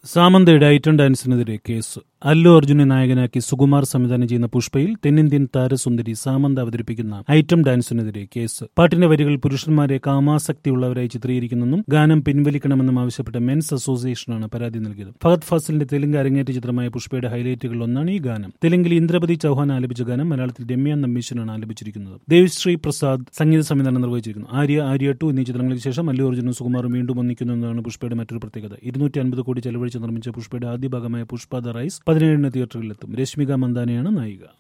സാമന്തയുടെ item ഡാൻസിനെതിരെ case Allu അർജുനെ നായകനാക്കി സുകുമാർ സംവിധാനം ചെയ്യുന്ന പുഷ്പയിൽ തെന്നിന്ത്യൻ താരസുന്ദരി സാമന്ത അവതരിപ്പിക്കുന്ന ഐറ്റം ഡാൻസിനെതിരെ കേസ് പാട്ടിന്റെ വരികൾ പുരുഷന്മാരെ കാമാസക്തിയുള്ളവരായി ചിത്രീകരിക്കുന്നെന്നും ഗാനം പിൻവലിക്കണമെന്നും ആവശ്യപ്പെട്ട മെൻസ് അസോസിയേഷനാണ് പരാതി നൽകിയത് ഫഹദ് ഫാസിലിന്റെ തെലുങ്ക് അരങ്ങേറ്റ ചിത്രമായ പുഷ്പയുടെ ഹൈലൈറ്റുകളിൽ ഒന്നാണ് ഈ ഗാനം തെലുങ്കിൽ ഇന്ദ്രപതി ചൌഹാൻ ആലപിച്ച ഗാനം മലയാളത്തിൽ രമ്യ നമ്പീശനാണ് ആലപിച്ചിരിക്കുന്നത് ദേവിശ്രീ പ്രസാദ് സംഗീത സംവിധാനം നിർവഹിച്ചിരിക്കുന്നു ആര്യ ആര്യ ടു എന്നീ ചിത്രങ്ങൾക്ക് ശേഷം അല്ലു അർജുനും സുകുമാറും വീണ്ടും ഒന്നിക്കുന്നു എന്നതാണ് പുഷ്പയുടെ മറ്റൊരു പ്രത്യേകത ഇരുന്നൂറ്റി അൻപത് കോടി ചെലവഴിച്ച് നിർമ്മിച്ച പുഷ്പയുടെ ആദ്യ ഭാഗമായ പുഷ്പ ദ റൈസ് പതിനേഴിന് തിയേറ്ററുകളിലെത്തും രശ്മിക മന്ദാനയാണ് നായിക